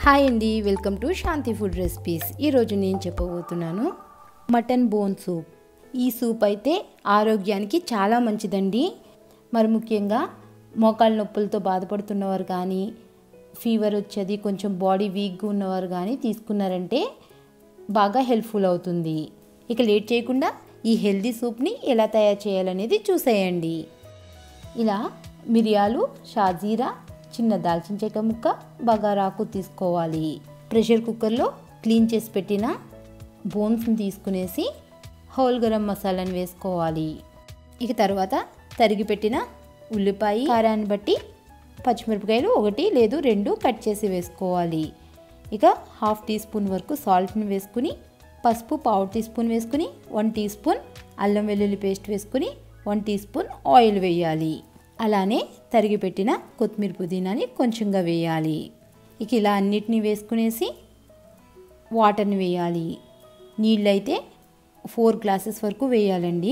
hi అండి welcome to Shanti food recipes ఈరోజు నేను చెప్పబోతున్నాను మటన్ బోన్ సూప్ ఈ సూప్ అయితే ఆరోగ్యానికి చాలా మంచిదండి మరి ముఖ్యంగా మోకాళ్ళ నొప్పులతో బాధపడుతున్నవారు కానీ ఫీవర్ వచ్చేది కొంచెం బాడీ వీక్గా ఉన్నవారు కానీ తీసుకున్నారంటే బాగా హెల్ప్ఫుల్ అవుతుంది ఇక లేట్ చేయకుండా ఈ హెల్దీ సూప్ని ఎలా తయారు చేయాలనేది చూసేయండి ఇలా మిరియాలు షాజీరా చిన్న దాల్చిన చెక్క ముక్క బగారాకు తీసుకోవాలి ప్రెషర్ కుక్కర్లో క్లీన్ చేసి పెట్టిన బోన్స్ని తీసుకునేసి హోల్ గరం మసాలాని వేసుకోవాలి ఇక తర్వాత తరిగి పెట్టిన ఉల్లిపాయ కారాన్ని బట్టి పచ్చిమిరపకాయలు ఒకటి లేదు రెండు కట్ చేసి వేసుకోవాలి ఇక హాఫ్ టీ స్పూన్ వరకు సాల్ట్ని వేసుకుని పసుపు పావు టీ స్పూన్ వేసుకుని వన్ టీ స్పూన్ అల్లం వెల్లుల్లి పేస్ట్ వేసుకుని వన్ టీ స్పూన్ ఆయిల్ వేయాలి అలానే తరిగి పెట్టిన కొత్తిమీర పుదీనాని కొంచెంగా వేయాలి ఇక ఇలా అన్నిటినీ వేసుకునేసి వాటర్ని వేయాలి నీళ్ళు అయితే ఫోర్ గ్లాసెస్ వరకు వేయాలండి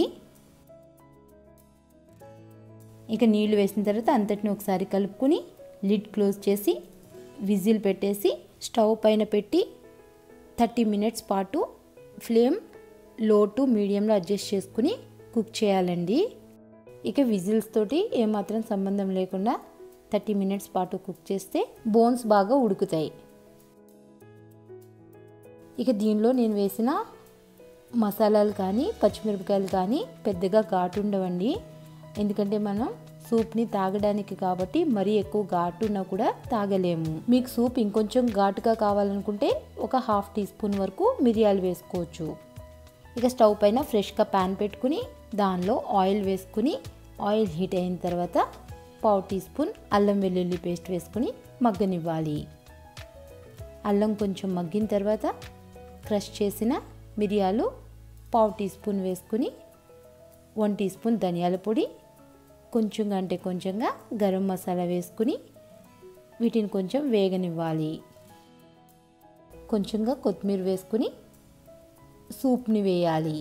ఇక నీళ్లు వేసిన తర్వాత అంతటిని ఒకసారి కలుపుకొని లిడ్ క్లోజ్ చేసి విజిల్ పెట్టేసి స్టవ్ పైన పెట్టి థర్టీ మినిట్స్ పాటు ఫ్లేమ్ లో టు మీడియంలో అడ్జస్ట్ చేసుకుని కుక్ చేయాలండి ఇక విజిల్స్ తోటి ఏమాత్రం సంబంధం లేకుండా థర్టీ మినిట్స్ పాటు కుక్ చేస్తే బోన్స్ బాగా ఉడుకుతాయి ఇక దీనిలో నేను వేసిన మసాలాలు కానీ పచ్చిమిరపకాయలు కానీ పెద్దగా ఘాటు ఉండవండి ఎందుకంటే మనం సూప్ని తాగడానికి కాబట్టి మరీ ఎక్కువ ఘాటు ఉన్నా కూడా తాగలేము మీకు సూప్ ఇంకొంచెం ఘాటుగా కావాలనుకుంటే ఒక హాఫ్ టీ స్పూన్ వరకు మిరియాలు వేసుకోవచ్చు ఇక స్టవ్ పైన ఫ్రెష్గా ప్యాన్ పెట్టుకుని దానిలో ఆయిల్ వేసుకుని ఆయిల్ హీట్ అయిన తర్వాత పావు టీ స్పూన్ అల్లం వెల్లుల్లి పేస్ట్ వేసుకుని మగ్గనివ్వాలి అల్లం కొంచెం మగ్గిన తర్వాత క్రష్ చేసిన మిరియాలు పావు టీ స్పూన్ వేసుకుని వన్ టీ స్పూన్ ధనియాల పొడి కొంచెం అంటే కొంచెంగా గరం మసాలా వేసుకుని వీటిని కొంచెం వేగనివ్వాలి కొంచెంగా కొత్తిమీర వేసుకుని సూప్ని వేయాలి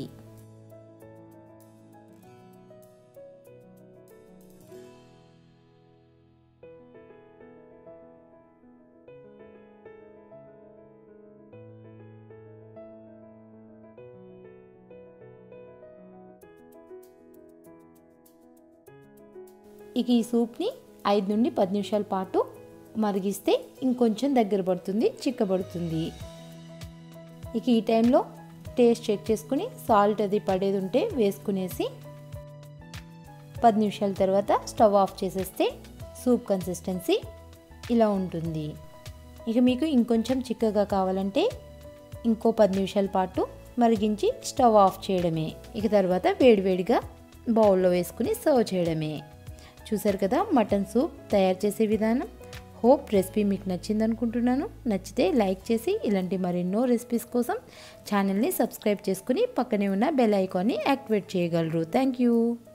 ఇక ఈ సూప్ని ఐదు నుండి పది నిమిషాల పాటు మరిగిస్తే ఇంకొంచెం దగ్గర పడుతుంది చిక్కబడుతుంది ఇక ఈ టైంలో టేస్ట్ చెక్ చేసుకుని సాల్ట్ అది పడేది ఉంటే వేసుకునేసి పది నిమిషాల తర్వాత స్టవ్ ఆఫ్ చేసేస్తే సూప్ కన్సిస్టెన్సీ ఇలా ఉంటుంది ఇక మీకు ఇంకొంచెం చిక్కగా కావాలంటే ఇంకో పది నిమిషాల పాటు మరిగించి స్టవ్ ఆఫ్ చేయడమే ఇక తర్వాత వేడివేడిగా బౌల్లో వేసుకుని సర్వ్ చేయడమే చూసారు కదా మటన్ సూప్ తయారు చేసే విధానం హోప్ రెసిపీ మీకు నచ్చింది అనుకుంటున్నాను నచ్చితే లైక్ చేసి ఇలాంటి మరెన్నో రెసిపీస్ కోసం ఛానల్ని సబ్స్క్రైబ్ చేసుకుని పక్కనే ఉన్న బెల్ ఐకాన్ని యాక్టివేట్ చేయగలరు థ్యాంక్ యూ